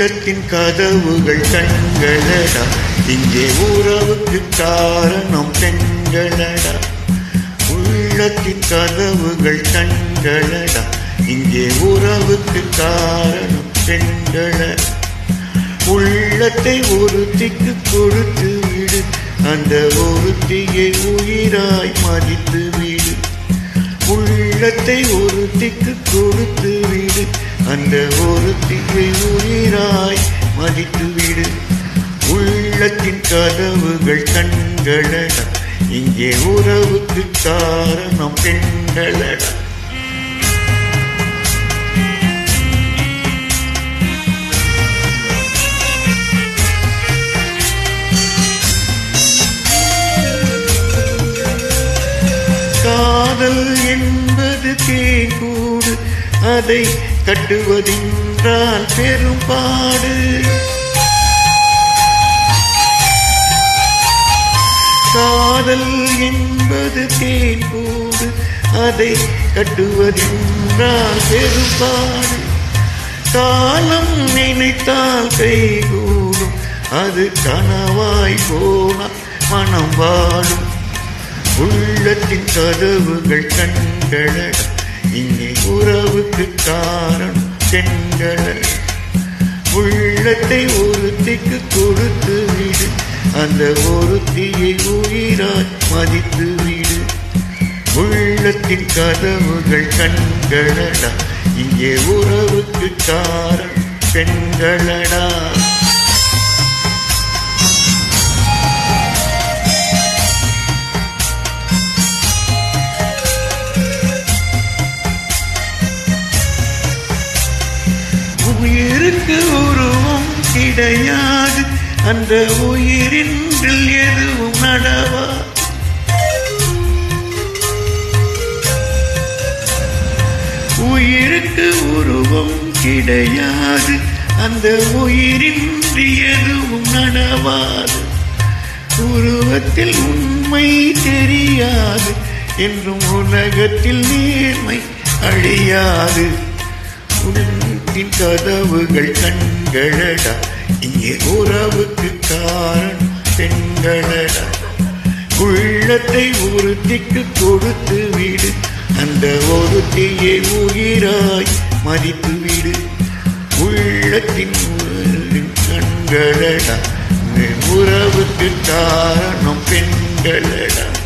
உள்ளத்தின் கதவுகள் கண்களடா இங்கே உறவுக்கு காரணம் பெண்களடா உள்ளத்தின் கதவுகள் கண்களடா இங்கே உறவுக்கு காரணம் பெண்களடா உள்ளத்தை ஒருத்திக்கு கொடுத்து விடு அந்த ஒருத்தியை உயிராய் மதித்து விடு உள்ளத்தை ஒருத்திக்கு கொடுத்து விடு அந்த ஒருத்தியை உயிராய் மதித்து விடு உள்ளத்தின் கதவுகள் கண்களடா இங்கே உறவுக்கு காரணம் பெண்களடா காதல் என்பது தேங்கூடு அதை கட்டுவதென்றால் பெரும்பாடு காதல் என்பது தேங்கூடு அதை கட்டுவதென்றால் பெரும்பாடு காலம் நினைத்தால் கைகூடும் அது கனவாய் போனால் மனம் வாடும் உள்ளத்தின் கதவுகள் கண்களட இங்கே உறவுக்கு காரணம் பெண்கள உள்ளத்தை ஒருத்திக்கு கொடுத்து விடு அந்த ஒருத்தியை உயிராய் மதித்து விடு உள்ளத்தின் கதவுகள் கண்களடா இங்கே உறவுக்கு காரணம் பெண்களடா உயிருக்கு உருவம் கிடையாது அந்த உயிரின்றில் எதுவும் நடவா உயிருக்கு உருவம் கிடையாது அந்த உயிரின்றி எதுவும் நடவாது உருவத்தில் உண்மை தெரியாது என்றும் உலகத்தில் நேர்மை அழியாது உள்ளத்தின் கதவுகள் கண்களடா இங்கே உறவுக்கு காரணம் பெண்களடா உள்ளத்தை ஒருத்திக்கு கொடுத்து விடு அந்த ஒருத்தியை உயிராய் மதித்து விடு உள்ளத்தின் உறவின் கண்களடா உறவுக்கு காரணம் பெண்களடா